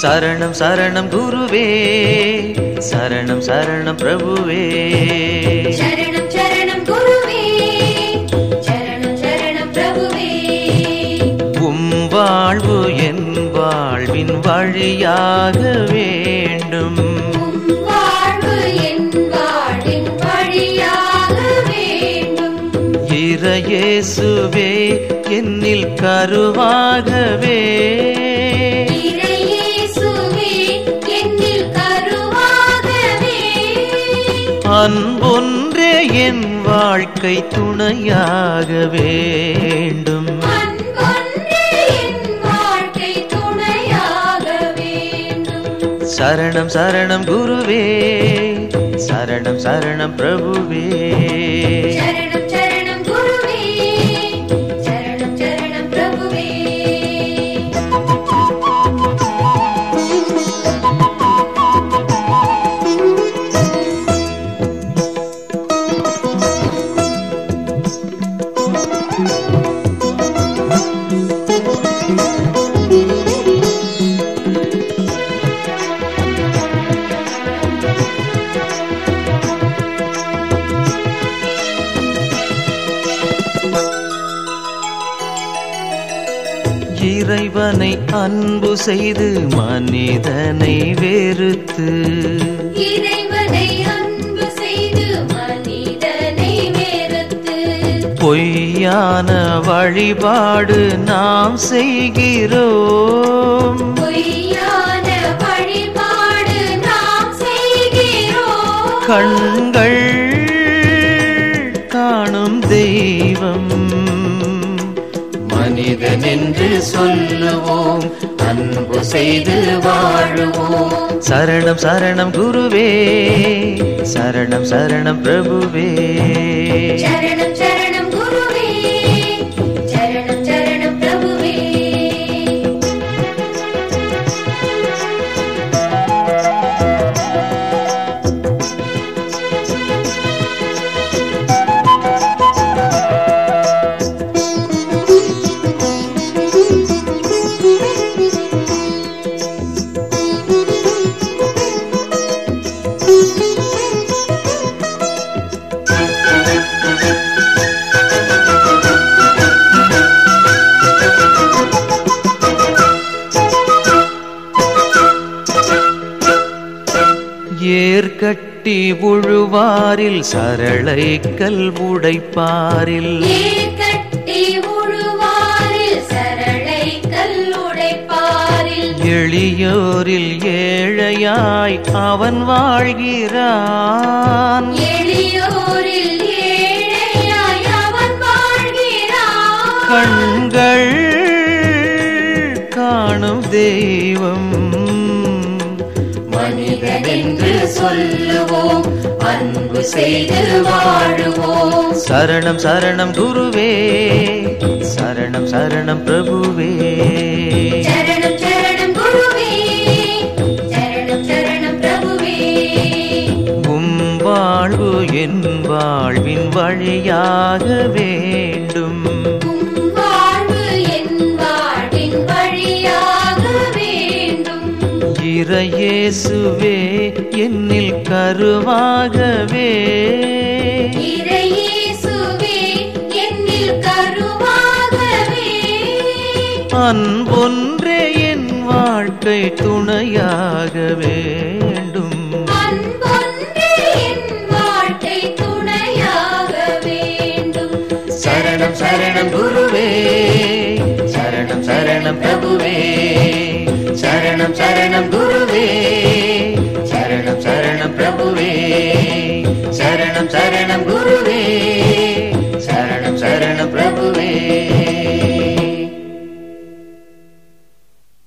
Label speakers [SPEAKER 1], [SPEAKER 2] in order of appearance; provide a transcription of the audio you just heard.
[SPEAKER 1] சரணம் சரணம் குருவே சரணம் சரணம் பிரபுவே
[SPEAKER 2] சரணம் சரணம் குருவே சரணம் சரணம் பிரபுவே
[SPEAKER 1] உம் வாழ்வு என் வாழ்வின் வழியாக வேண்டும்
[SPEAKER 2] உம் வாழ்வு என் வாழ்வின் வழியாக வேண்டும்
[SPEAKER 1] இறையேசுவே என்னில் கருவாகவே
[SPEAKER 2] இறையேசுவே என்னில் கருவாகவே
[SPEAKER 1] அன்பொன்றே என் வாழ்க்கை துணையாக வேண்டும்
[SPEAKER 2] அன்பொன்றே என் வாழ்க்கை துணையாக வேண்டும்
[SPEAKER 1] சரணம் சரணம் குருவே சரணம் சரணம் பிரபுவே
[SPEAKER 2] சரணம் சரணம் குருவே சரணம் சரணம் பிரபுவே
[SPEAKER 1] இறைவனை அன்பு செய்து மனிதனை வெறுத்து
[SPEAKER 2] இறைவனை அன்பு செய்து மனிதனை வெறுத்து
[SPEAKER 1] பொய்யான வழிபாடு நாம் செய்கிறோம்
[SPEAKER 2] பொய்யான வழிபாடு நாம் செய்கிறோம்
[SPEAKER 1] கண்கள் காணும் தெய்வம் மனிதன் என்று சொல்லுவோம் அன்பு செய்து வாழுவோம் சரணம் சரணம் குருவே சரணம் சரணம் பிரபுவே
[SPEAKER 2] சரணம் சரணம் குருவே சரணம் சரணம் பிரபுவே
[SPEAKER 1] ஏற்கட்டி உழுவாரில் சரளை கல் உடைப்பாரில்
[SPEAKER 2] ஏற்கட்டி உழுவாரில் சரளை கல்லுடைப்பாரில்
[SPEAKER 1] எளியோரில் ஏழையாய் அவன் வாழ்கிறான்
[SPEAKER 2] எளியோரில் ஏழையாய் அவன் வாழ்கிறான்
[SPEAKER 1] கண்கள் காணும் தெய்வம்
[SPEAKER 2] மனிதன் என்று சொல்லுவோம் அன்பு செய்து வாழுவோம்
[SPEAKER 1] சரணம் சரணம் குருவே சரணம் சரணம் பிரபுவே
[SPEAKER 2] சரணம் சரணம் குருவே சரணம் சரணம் பிரபுவே
[SPEAKER 1] உம் வாழ்வு என் வாழ்வின் வழியாக வேண்டும்
[SPEAKER 2] உம் வாழ்வு என் வாழ்வின் வழியாக வேண்டும்
[SPEAKER 1] இறையேசுவே என்னில் கருவாகவே
[SPEAKER 2] இறையேசுவே என்னில் கருவாகவே
[SPEAKER 1] அன்பொன்றே என் வாழ்க்கை துணையாக வேண்டும்
[SPEAKER 2] அன்பொன்றே என் வாழ்க்கை துணையாக வேண்டும்
[SPEAKER 1] சரணம் சரணம் குருவே சரணம் சரணம் பிரபுவே சரணம் சரணம் குருவே சரணம் சரணம் பிரபுவே சரணம் சரணம் குரு